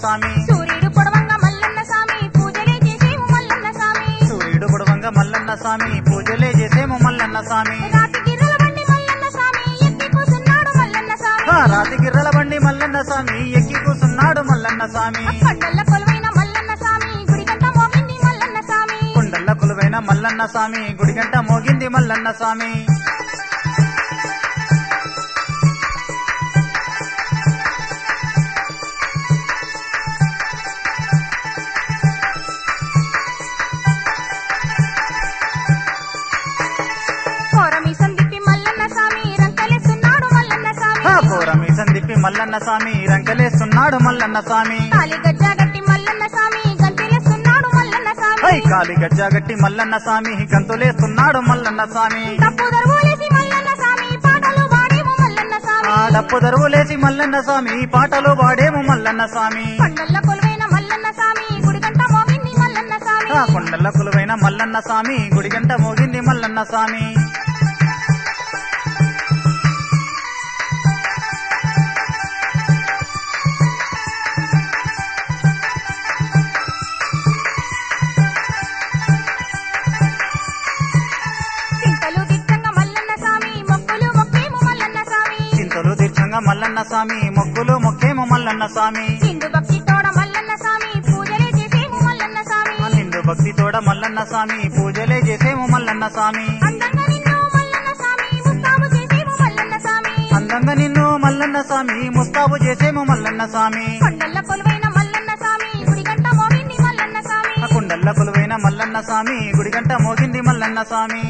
స్వామి సూర్యుడు పొడవంగా మల్లన్న స్వామి పూజలే చేసేము మల్లన్న స్వామి సూర్యుడు పొడవంగా మల్లన్న స్వామి పూజలే చేసేము మల్లన్న స్వామి రాతి గిర్రల బండి మల్లన్న స్వామి ఎక్కి కూసున్నాడు మల్లన్న స్వామి ఆ రాతి గిర్రల బండి మల్లన్న స్వామి ఎక్కి కూసున్నాడు మల్లన్న స్వామి కొండల్ల కొలువైన మల్లన్న స్వామి గుడిగంట మోగింది మల్లన్న స్వామి కొండల్ల కొలువైన మల్లన్న స్వామి గుడిగంట మోగింది మల్లన్న స్వామి కోరమి సందిప్పి మల్లన్న స్వామి రంకలేస్తున్నాడు మల్లన్న స్వామి ఆ పూరమి సందిప్పి మల్లన్న స్వామి రంకలేస్తున్నాడు మల్లన్న స్వామి కాలి గజ్జా గట్టి మల్లన్న స్వామి గంతిలేస్తున్నాడు మల్లన్న స్వామి హై కాలి గజ్జాగట్టి మల్లన్న స్వామి గంతులేస్తున్నాడు మల్లన్న స్వామి తప్పు దరువులేసి మల్లన్న స్వామి పాటలు పాడేము మల్లన్న స్వామి ఆ డప్పు దరువులేసి మల్లన్న స్వామి పాటలు పాడేము మల్లన్న స్వామి కొండల్ల కొలువైన మల్లన్న స్వామి గుడిగంట మోగింది మల్లన్న స్వామి ఆ కొండల్ల కొలువైన మల్లన్న స్వామి గుడిగంట మోగింది మల్లన్న స్వామి చింతలు దిట్టంగా మల్లన్న స్వామి మొక్కులు మొక్కేము మల్లన్న స్వామి చింతలు తీర్చంగా మల్లన్న స్వామి మొక్కులు మొక్కేము మల్లన్న స్వామి హిందూ భక్తి తోడ మల్లన్న స్వామి పూజలే చేసేము మల్లన్న స్వామి ఆ నిండు భక్తి తోడ మల్లన్న స్వామి పూజలే చేసేము మల్లన్న స్వామి అందంగా నిన్ను మల్లన్న స్వామి ముస్తాబు చేసేము మల్లన్న స్వామి అందంగా నిన్ను మల్లన్న స్వామి ముస్తాబు చేసేము మల్లన్న స్వామి కొండల్ల కొలువైన మల్లన్న స్వామి గుడిగంట మోగింది మల్లన్న స్వామి ఆ కొండల్ల కొలువైన మల్లన్న స్వామి గుడిగంట మోగింది మల్లన్న స్వామి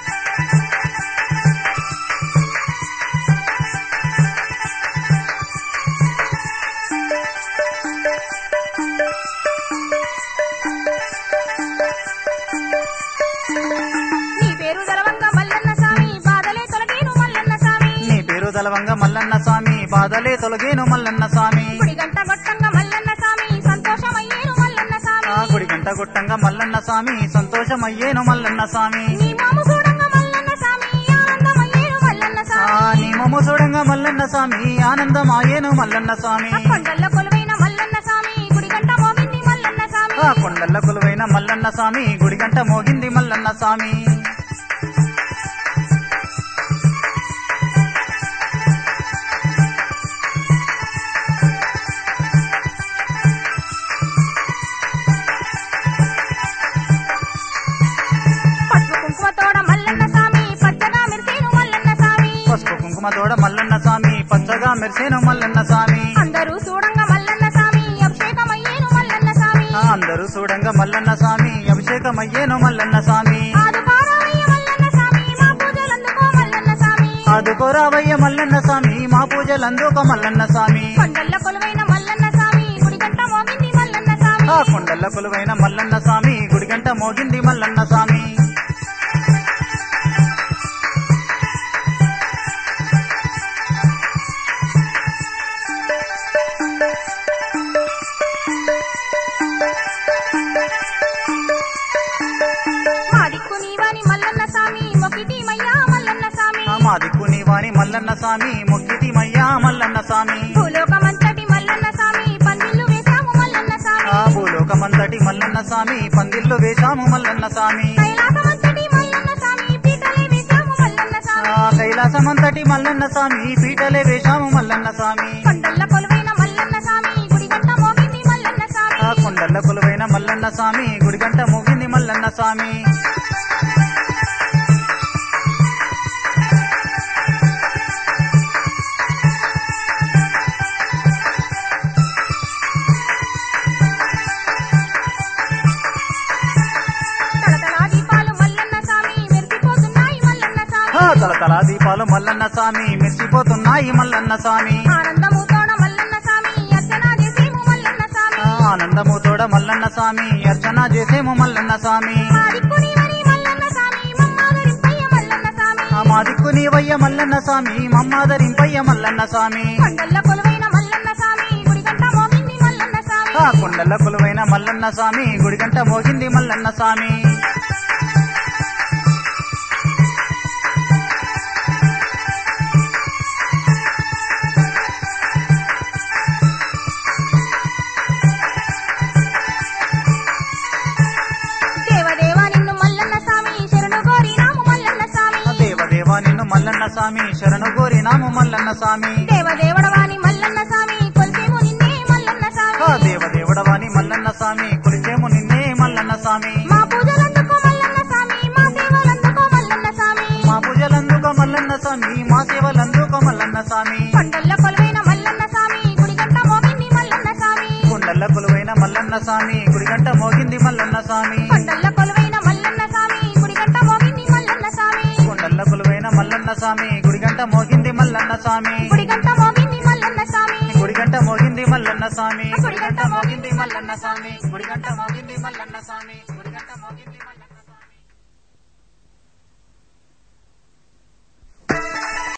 నీ పేరు గలవంగా మల్లన్న స్వామి బాధలే తొలగేను మల్లన్న స్వామి నీ పేరు తలవంగ మల్లన్న స్వామి బాధలే తొలగేను మల్లన్న స్వామి గుడిగంట గొట్టంగా మల్లన్న స్వామి సంతోషమయ్యేను మల్లన్న స్వామి ఆ గుడి గంట గుట్టంగా మల్లన్న స్వామి సంతోషమయ్యేను మల్లన్న స్వామి నీ మాము చూడంగా మల్లన్న స్వామి ఆనందమయ్యేను మల్లన్న ఆ స్వామి నీ మొమ్మ చూడంగా మల్లన్న స్వామి ఆనందమాయేను మల్లన్న స్వామి ఆ కొండల్ల కొలువైన మల్లన్న స్వామి గుడిగంట మోగింది మల్లన్న స్వామి ఆ కొండల్ల కొలువైన మల్లన్న స్వామి గుడిగంట మోగింది మల్లన్న స్వామి పసుపు కుంకుమ తోడ మల్లన్న స్వామి పచ్చగా మెరిసేను మల్లన్న స్వామి పసుపు కుంకుమ తోడ మల్లన్న స్వామి పచ్చగా మెరిసేను మల్లన్న స్వామి అందరూ చూడంగా మల్లన్న స్వామి అభిషేకమయ్యేను మల్లన్న స్వామి ఆ అందరూ చూడంగా మల్లన్న స్వామి అభిషేకమయ్యేను మల్లన్న స్వామి ఆదుకోరావయ్య మల్లన్న స్వామి మా పూజలందుకో మల్లన్న స్వామి ఆదుకోరావయ్య మల్లన్న స్వామి మా పూజలందుక మల్లన్న స్వామి కొండల్ల కొలువైన మల్లన్న స్వామి గుడిగంట మోగింది మల్లన్న స్వామి ఆ కొండల్ల కొలువైన మల్లన్న స్వామి గుడిగంట మోగింది మల్లన్న స్వామి మా దిక్కు నీవాని మల్లన్న స్వామి మొక్కిటి మయ్యా మల్లన్న స్వామి ఆ మా దిక్కు నీవాని మల్లన్న స్వామి మొక్కితి మయ్యా మల్లన్న స్వామి భూలోకమంతటి మల్లన్న స్వామి పందిళ్ళు వేశాము మల్లన్న స్వామి ఆ భూలోకమంతటి మల్లన్న స్వామి పందిళ్ళు వేశాము మల్లన్న స్వామి కైలాసమంతటి మల్లన్న స్వామి పీటలే వేశాము మల్లన్న స్వామి ఆ కైలాసమంతటి మల్లన్న స్వామి పీటలే వేశాము మల్లన్న స్వామి కొండల్ల కొలువైన మల్లన్న స్వామి గుడిగంట మోగింది మల్లన్న స్వామి ఆ కొండల్ల కొలువైన మల్లన్న స్వామి గుడిగంట మోగింది మల్లన్న స్వామి తలతలా దీపాలు మల్లన్న స్వామి మెరిసిపోతున్నాయి మల్లన్న స్వామి ఆ తలతల దీపాలు మల్లన్న స్వామి మెరిసిపోతున్నాయి మల్లన్న స్వామి ఆనందము తోడ మల్లన్న స్వామి అర్చన చేసేము మల్లన్న స్వామి ఆ ఆనందము తోడ మల్లన్న స్వామి అర్చన చేసేము మల్లన్న స్వామి మా దిక్కు నీవని మల్లన్న స్వామి మమ్మాదరింపయ్య మల్లన్న స్వామి ఆ మా దిక్కు నీవయ్య మల్లన్న స్వామి మమ్మాదరింపయ్య మల్లన్న స్వామి కొండల్ల కొలువైన మల్లన్న స్వామి గుడిగంట మోగింది మల్లన్న స్వామి ఆ కొండల కొలువైన మల్లన్న స్వామి గుడిగంట మోగింది మల్లన్న స్వామి స్వామి శరణు కోరినాము మల్లన్న స్వామి దేవదేవడవాని మల్లన్న స్వామి కొలిసేము నిన్నే మల్లన్న ఆ స్వామి దేవదేవుడవాని మల్లన్న స్వామి కొలిచేము నిన్నే మల్లన్న స్వామి మా పూజలందుకో మల్లన్న స్వామి మా సేవలందుకో మల్లన్న స్వామి మా పూజలందుకో మల్లన్న స్వామి మా సేవలందుకో మల్లన్న స్వామి కొండల్ల కొలువైన మల్లన్న స్వామి గుడిగంట మోగింది మల్లన్న స్వామి కొండల్ల కొలువైన మల్లన్న స్వామి గుడిగంట మోగింది మల్లన్న స్వామి కొండల్ల కొలువైన మల్లన్న స్వామి గుడిగంట మోగింది మల్లన్న స్వామి కొండల్ల కొలువైన మల్లన్న స్వామి గుడిగంట మోగింది మల్లన్న స్వామి గుడిగంట మోగింది మల్లన్న స్వామి గుడిగంట మోగింది మల్లన్న స్వామి గుడిగంట మోగింది మల్లన్న స్వామి గుడిగంట మోగింది మల్లన్న స్వామి గుడిగంట మోగింది మల్లన్న